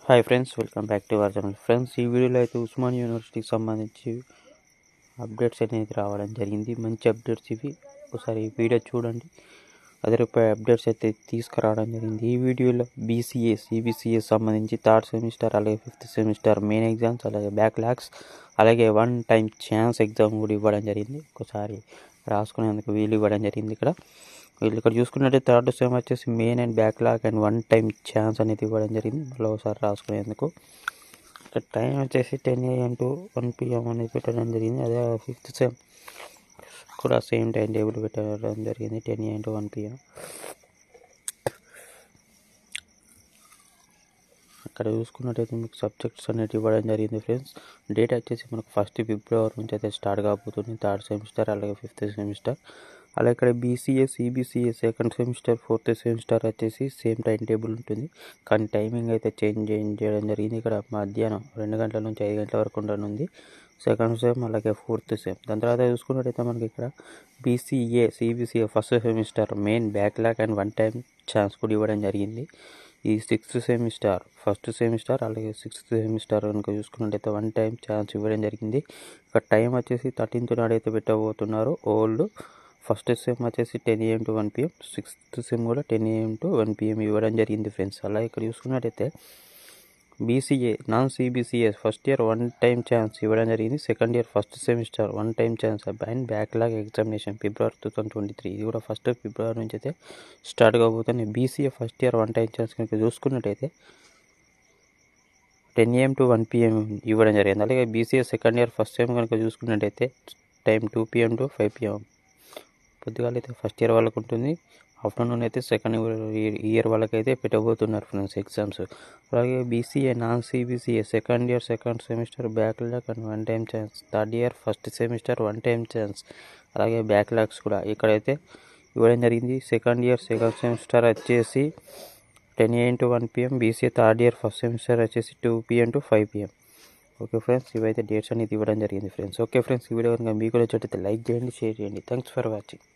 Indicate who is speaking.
Speaker 1: hi friends welcome back to our channel friends ఈ వీడియోలో అయితే ఉస్మాన్ యూనివర్సిటీకి సంబంధించి అప్డేట్స్ అనేది రావడం జరిగింది మంచి అప్డేట్స్ ఇవి ఒకసారి ఈ వీడియో చూడండి అదే రూపాయి అప్డేట్స్ అయితే తీసుకురావడం జరిగింది ఈ వీడియోలో బీసీఏ సిబిసిఎస్ సంబంధించి థర్డ్ సెమిస్టర్ అలాగే ఫిఫ్త్ సెమిస్టర్ మెయిన్ ఎగ్జామ్స్ అలాగే బ్యాక్ లాక్స్ అలాగే వన్ టైం ఛాన్స్ ఎగ్జామ్ కూడా ఇవ్వడం జరిగింది ఒకసారి రాసుకునేందుకు వీలు ఇవ్వడం జరిగింది ఇక్కడ వీళ్ళు ఇక్కడ చూసుకున్నట్టయితే థర్డ్ సెమ్ వచ్చేసి main and backlog and one time chance అనేది ఇవ్వడం జరిగింది మళ్ళీ ఒకసారి రాసుకునేందుకు ఇక్కడ టైం వచ్చేసి ten AM to one PM అనేది పెట్టడం జరిగింది అదే ఫిఫ్త్ సెమ్ కూడా సేమ్ టైం టేబుల్ పెట్టడం జరిగింది ten AM to one PM అక్కడ చూసుకున్నట్టయితే మీకు సబ్జెక్ట్స్ అనేవి ఇవ్వడం జరిగింది ఫ్రెండ్స్ డేట్ వచ్చేసి మనకు ఫస్ట్ ఫిబ్రవరి నుంచి అయితే స్టార్ట్ కాబోతుంది థర్డ్ సెమిస్టర్ అలాగే ఫిఫ్త్ సెమిస్టర్ అలాగే ఇక్కడ BCA CBCA second semester fourth semester వచ్చేసి సేమ్ టైం టేబుల్ ఉంటుంది కానీ టైమింగ్ అయితే చేంజ్ చేయడం జరిగింది ఇక్కడ మధ్యాహ్నం రెండు గంటల నుంచి ఐదు గంటల వరకు ఉండనుంది సెకండ్ సెమ్ అలాగే ఫోర్త్ సెమ్ దాని తర్వాత చూసుకున్నట్టయితే మనకి ఇక్కడ BCA CBCA first semester main backlog and one time chance కూడా ఇవ్వడం జరిగింది ఈ సిక్స్త్ సెమిస్టర్ ఫస్ట్ సెమిస్టర్ అలాగే సిక్స్త్ సెమిస్టర్ కనుక చూసుకున్నట్టయితే వన్ టైం ఛాన్స్ ఇవ్వడం జరిగింది ఇక్కడ టైం వచ్చేసి థర్టీన్త్ నాడైతే పెట్టబోతున్నారు ఓల్డ్ ఫస్ట్ సెమ్ వచ్చేసి ten AM to one PM sixth sem కూడా ten AM to one PM ఇవ్వడం జరిగింది ఫ్రెండ్స్ అలా ఇక్కడ చూసుకున్నట్టయితే BCA non CBCA first year one time chance ఇవ్వడం జరిగింది second year first semester one time chance and backlog examination February two thousand twenty three ఇది కూడా ఫస్ట్ ఫిబ్రవరి నుంచి అయితే స్టార్ట్ కాబోతుంది BCA first year one time chance కనుక చూసుకున్నట్టయితే ten AM to one PM ఇవ్వడం జరిగింది అలాగే BCA second year first time కనుక చూసుకున్నట్టయితే time two PM to five PM పొద్దుగాల అయితే ఫస్ట్ ఇయర్ వాళ్ళకు ఉంటుంది ఆఫ్టర్నూన్ అయితే సెకండ్ ఇయర్ వాళ్ళకైతే పెట్టబోతున్నారు ఫ్రెండ్స్ ఎగ్జామ్స్ అలాగే BCA non CBCA second year second semester backlog and one time chance third year first semester one time chance అలాగే backlogs కూడా ఇక్కడైతే ఇవ్వడం జరిగింది సెకండ్ ఇయర్ సెకండ్ సెమిస్టర్ వచ్చేసి ten AM to one PM BCA third year first semester వచ్చేసి two PM to five PM okay friends ఇవైతే dates అనేది ఇవ్వడం జరిగింది ఫ్రెండ్స్ ఓకే ఫ్రెండ్స్ ఈ వీడియో కనుక మీకు నచ్చినట్లయితే లైక్ చేయండి షేర్ చేయండి థ్యాంక్స్ ఫర్ వాచింగ్